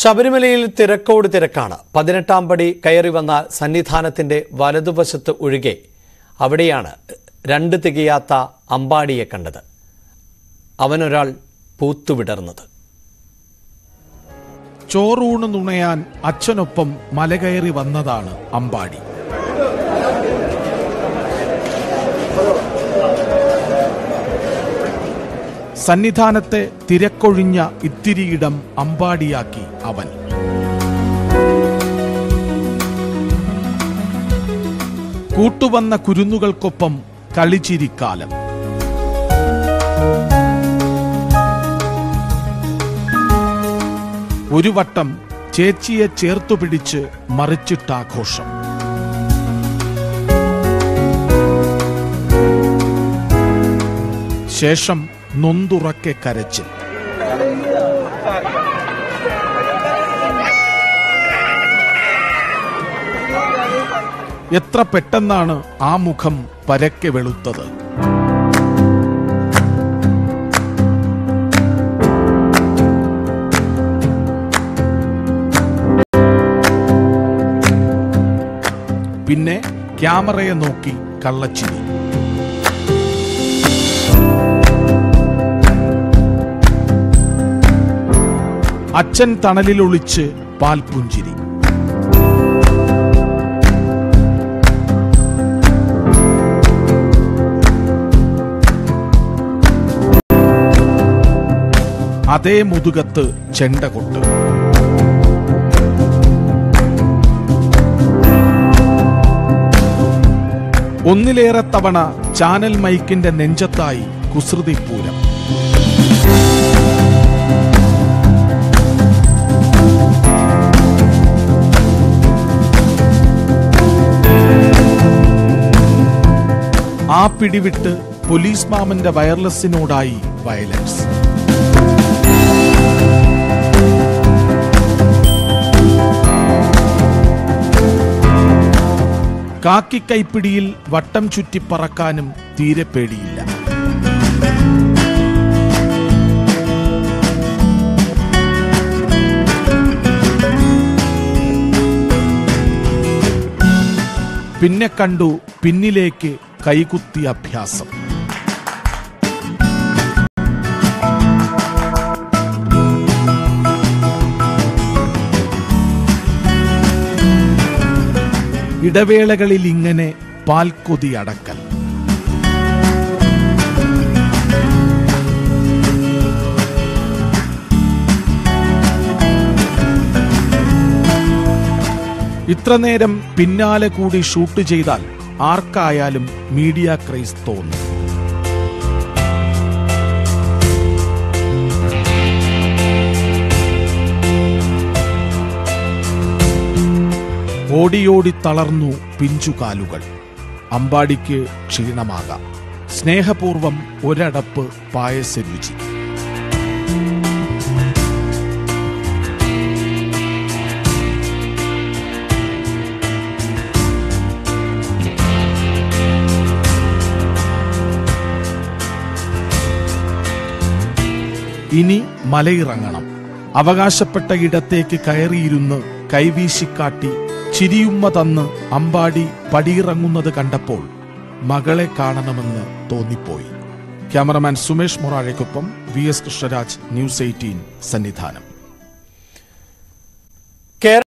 ശബരിമലയിൽ തിരക്കോട് തിരക്കാണ് പതിനെട്ടാം പടി കയറി വന്ന സന്നിധാനത്തിന്റെ വലതുവശത്ത് ഒഴികെ അവിടെയാണ് രണ്ട് തികയാത്ത അമ്പാടിയെ കണ്ടത് അവനൊരാൾ പൂത്തുവിടർന്നത് ചോറൂണ് നുണയാൻ അച്ഛനൊപ്പം മലകയറി വന്നതാണ് അമ്പാടി സന്നിധാനത്തെ തിരക്കൊഴിഞ്ഞ ഇത്തിരിയിടം അമ്പാടിയാക്കി അവൻ കൂട്ടുവന്ന കുരുന്നുകൾക്കൊപ്പം കളിച്ചിരിക്കാലം ഒരു വട്ടം ചേച്ചിയെ ചേർത്തു പിടിച്ച് മറിച്ചിട്ടാഘോഷം ശേഷം നൊന്തുറക്കെ കരച്ചിൽ എത്ര പെട്ടെന്നാണ് ആ മുഖം പരക്കെ വെളുത്തത് പിന്നെ ക്യാമറയെ നോക്കി കള്ളച്ചിരി അച്ഛൻ തണലിലൊളിച്ച് പാൽപുഞ്ചിരി അതേ മുതുകത്ത് ചെണ്ട കൊട്ട് ഒന്നിലേറെ തവണ ചാനൽ മൈക്കിന്റെ നെഞ്ചത്തായി കുസൃതി പൂരം ആ പിടിവിട്ട് പോലീസ് മാമന്റെ വയർലെസ്സിനോടായി വയലൻസ് കാക്കി കൈപ്പിടിയിൽ വട്ടം ചുറ്റി പറക്കാനും തീരെ പേടിയില്ല പിന്നെ കണ്ടു പിന്നിലേക്ക് കൈകുത്തി അഭ്യാസം ഇടവേളകളിൽ ഇങ്ങനെ പാൽക്കൊതി അടക്കൽ ഇത്രനേരം പിന്നാലെ കൂടി ഷൂട്ട് ചെയ്താൽ ആർക്കായാലും മീഡിയ ക്രൈസ് തോന്നും ഓടിയോടി തളർന്നു പിഞ്ചുകാലുകൾ അമ്പാടിക്ക് ക്ഷീണമാകാം സ്നേഹപൂർവം ഒരടപ്പ് പായസരുചി ഇനി മലയിറങ്ങണം അവകാശപ്പെട്ട ഇടത്തേക്ക് കയറിയിരുന്ന് കൈവീശിക്കാട്ടി ചിരിയുമ്മ തന്ന് അമ്പാടി പടിയിറങ്ങുന്നത് കണ്ടപ്പോൾ മകളെ കാണണമെന്ന് തോന്നിപ്പോയി ക്യാമറമാൻ സുമേഷ് മൊറാഴയ്ക്കൊപ്പം V S Krishnaraj news eighteen Sannidhanam